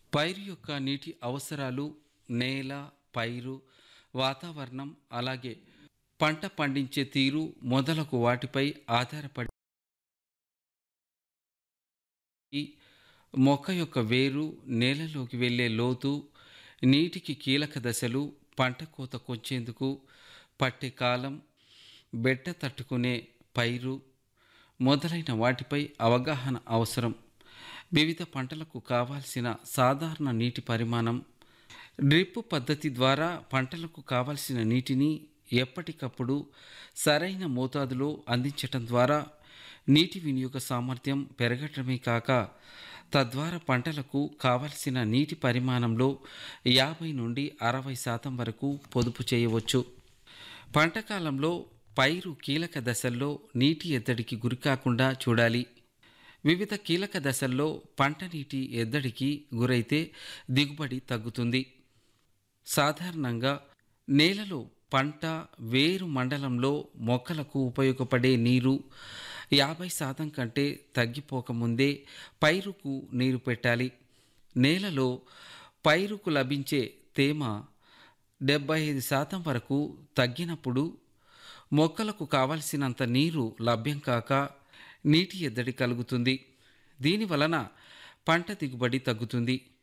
పైరు యొక్క నీటి అవసరాలు నేల పైరు వాతావరణం అలాగే పంట పండించే తీరు మొదలగు వాటిపై ఆధారపడి ఈ మొక్క యొక్క వేరు నేలలోకి వెళ్ళే లోతు నీటికి కీలక దశలు పంట కోత కొంచేందుకు పట్టే కాలం బెట్ట తట్టుకునే పైరు మొదలైన వాటిపై అవగాహన అవసరం వివిధ పంటలకు కావాల్సిన సాధారణ నీటి పరిమాణం డ్రిప్ పద్ధతి ద్వారా పంటలకు కావాల్సిన నీటిని ఎప్పటికప్పుడు సరైన మోతాదులో అందించటం ద్వారా నీటి వినియోగ సామర్థ్యం పెరగటమే కాక తద్వారా పంటలకు కావలసిన నీటి పరిమాణంలో యాభై నుండి అరవై శాతం వరకు పొదుపు చేయవచ్చు పంట కాలంలో పైరు కీలక దశల్లో నీటి ఎద్దడికి గురికాకుండా చూడాలి వివిధ కీలక దశల్లో పంట నీటి ఎద్దడికి గురైతే దిగుబడి తగ్గుతుంది సాధారణంగా నేలలో పంట వేరు మండలంలో మొక్కలకు ఉపయోగపడే నీరు యాభై శాతం కంటే తగ్గిపోకముందే పైరుకు నీరు పెట్టాలి నేలలో పైరుకు లభించే తేమ డెబ్బై ఐదు శాతం వరకు తగ్గినప్పుడు మొక్కలకు కావలసినంత నీరు లభ్యం కాక నీటి ఎద్దడి కలుగుతుంది దీని వలన పంట దిగుబడి తగ్గుతుంది